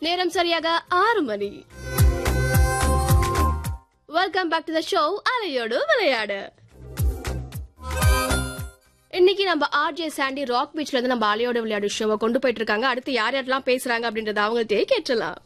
நேரம் சரியாக ஆறு மணி welcome back to the show அலையோடு விளையாடு இன்னைக்கு நம்ம ஆர்ஜே சாண்டி ராக் பீச்ல இருந்து நம்ம அலையோடு விளையாடு ஷோவை கொண்டு போயிட்டு இருக்காங்க அடுத்து யார் யாரெல்லாம் பேசுறாங்க அப்படின்றத அவங்கள்ட்டே கேட்டலாம்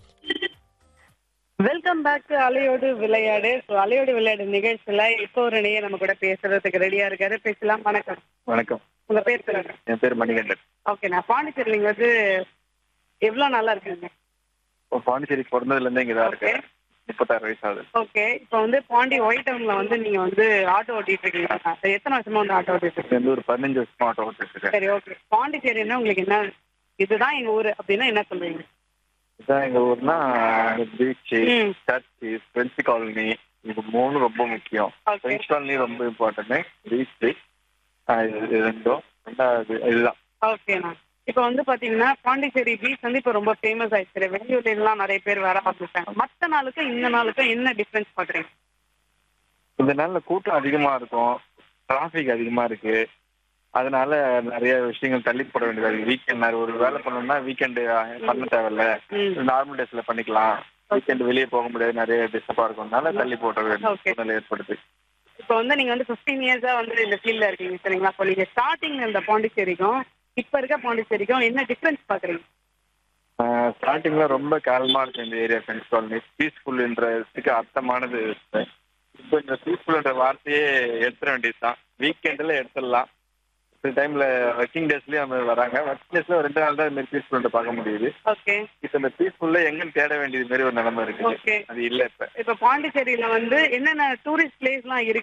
வெல்கம் பேக் டு அலையோடு விளையாடு ஸோ அலையோடு விளையாடு நிகழ்ச்சியில இப்போ ஒரு நேயர் நம்ம கூட பேசுறதுக்கு ரெடியா இருக்காரு பேசலாம் வணக்கம் வணக்கம் உங்க பேர் சொல்லுங்க என் பேர் மணிகண்டன் ஓகே நான் பாண்டிச்சேரி நீங்க வந்து எவ்வளவு நல்லா இருக்கீங்க இப்போ பாண்டிச்சேரி பிறந்ததுல இருந்தே இங்க தான் இருக்கேன் முப்பத்தாறு வயசு ஆகுது ஓகே இப்போ வந்து பாண்டி ஒயிட் டவுன்ல வந்து நீங்க வந்து ஆட்டோ ஓட்டிட்டு இருக்கீங்க எத்தனை வருஷமா வந்து ஆட்டோ ஓட்டிட்டு இருக்கீங்க இது வந்து ஒரு பதினஞ்சு வருஷமா ஆட்டோ ஓட்டிட்டு இருக்கேன் சரி ஓகே பாண்டிச்சேரின்னா உங்களுக்கு என்ன இதுதான் எங்க ஊரு அப்படின்னா என்ன சொல்றீங்க இதான் எங்க ஊர்னா பீச் ம். சர்ச் பிரெஞ்சு காலனி இது மூணு ரொம்ப முக்கியம் Okay. பிரெஞ்சு காலனி ரொம்ப இம்பார்ட்டன்ட் பீச் இது ரெண்டும் ரெண்டாவது இதுதான் ஓகேண்ணா இப்போ வந்து பாத்தீங்கன்னா பாண்டிச்சேரி பீச் வந்து இப்போ ரொம்ப ஃபேமஸ் ஆயிடுச்சு வெளியூர்ல எல்லாம் நிறைய பேர் வர ஆரம்பிச்சாங்க மத்த நாளுக்கும் இந்த நாளுக்கும் என்ன டிஃபரன்ஸ் பாக்குறீங்க இந்த நாள்ல கூட்டம் அதிகமா இருக்கும் டிராஃபிக் அதிகமா இருக்கு அதனால நிறைய விஷயங்கள் தள்ளி போட வேண்டியதா இருக்கு வீக்கெண்ட் ஒரு வேலை பண்ணணும்னா வீக்கெண்டு பண்ண தேவையில்ல ம். நார்மல் டேஸ்ல பண்ணிக்கலாம் வீக்கெண்ட் வெளியே போக முடியாது நிறைய டிஸ்டர்பா இருக்கும்னால தள்ளி போட வேண்டிய Okay. சூழ்நிலை ஏற்படுது இப்போ வந்து நீங்க வந்து 15 இயர்ஸா வந்து இந்த ஃபீல்ட்ல இருக்கீங்க சரிங்களா இப்போ நீங்க ஸ்டார்டிங் இந்த பாண்டிச்சேரிக்கும் இப்ப இருக்க பாண்டிச்சேரிக்கும் என்ன டிஃபரன்ஸ் பாக்குறீங்க ஸ்டார்டிங்ல ரொம்ப கேவலமா இருக்கு இந்த ஏரியா ஃப்ரெண்ட்ஸ் காலனி பீஸ்ஃபுல்ன்றதுக்கு அர்த்தமானது இது. இப்போ இந்த பீஸ்ஃபுல்ன்ற வார்த்தையே எடுத்துட வேண்டியதுதான் வீக்கெண்ட்ல எடுத்துடலாம் சில டைம்ல ஒர்க்கிங் டேஸ்லயும் அவங்க வராங்க ஒர்க்கிங் டேஸ்ல ரெண்டு நாள் தான் இந்த மாதிரி பீஸ்ஃபுல்ன்ற பார்க்க முடியுது ஓகே இப்போ இந்த பீஸ்ஃபுல்ல எங்கன்னு தேட வேண்டியது மாதிரி ஒரு நிலைமை இருக்குது Okay. அது இல்ல இப்ப இப்போ பாண்டிச்சேரியில வந்து என்னென்ன டூரிஸ்ட் பிளேஸ்லாம் இருக்கு